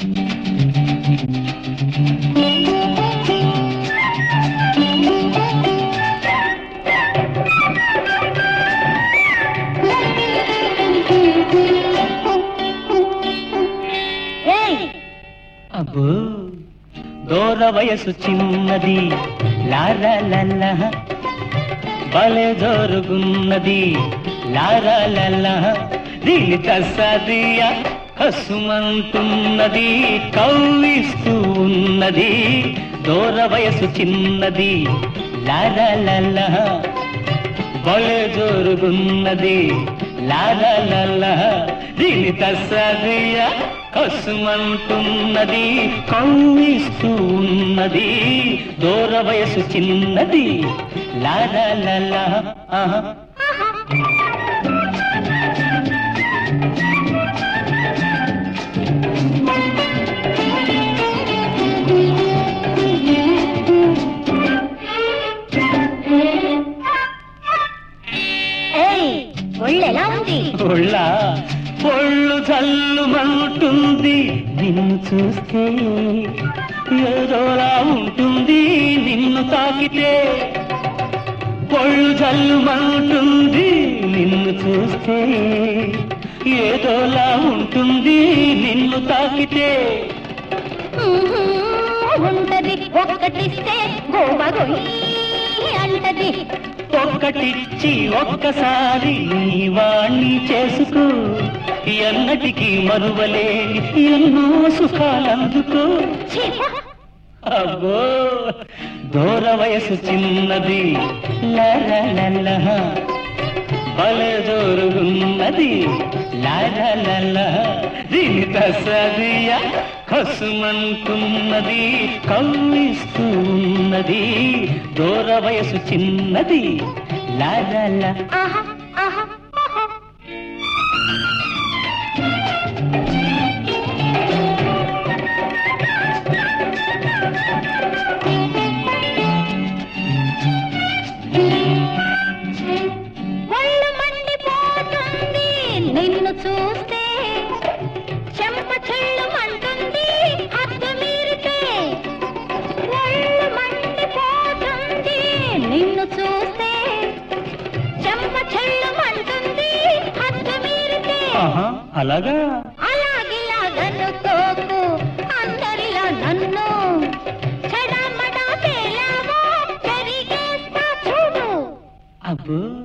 ఏయ్ అబ్బో దూర వయసు చిన్నది లారాలల్ల భలే జోరుగున్నది లారాలల్ల దీని తస్సదియ కసుమంటున్నది కవ్విస్తూ ఉన్నది దూర వయసు చిన్నది లారాలల్ల భలే జోరుగున్నది లాలల దీని తస్సదియ కసుమంటున్నది కవ్విస్తూ ఉన్నది దూర వయసు చిన్నది లాలల ఆహా ఏయ్ ఒళ్ళెలా ఉంది ఒళ్ళ పొళ్ళు చల్లుమంటుంది నిన్ను చూస్తే ఏదోలా ఉంటుంది నిన్ను తాకితే పొళ్ళు చల్లుమంటుంది నిన్ను చూస్తే ఏదోలా ఉంటుంది నిన్ను తాకితే ఉహూ, ఉంటది ఒక్కటిస్తే గోవా గొయ్యి అంటది ఒక్కటిచ్చి ఒక్కసారి నీ వాణ్ణి చేసుకో ఎన్నటికీ మరువలేని ఎన్నో సుఖాలందుకో ఛీ, పో. అబ్బో దూర వయసు చిన్నది లల భలే జోరుగున్నది లల దీని తసదియ కసుమంటున్నది కవ్విస్తూ ఉన్నది దూర వయసు చిన్నది లల ఆహా ఆహా ఆహా. ఒళ్ళు మండిపోతుంది నిన్ను చూస్తే చెంప చెల్లుమంటుంది హద్దు మీరితే ఒళ్ళు మండిపోతుంది నిన్ను చూస్తే చెంప చెల్లుమంటుంది హద్దు మీరితే ఆహా అలాగా అలాగిలాగనుకోకు అందరిలా నన్ను చెడమడా తేలావో పెరిగేస్తా చూడు అబ్బో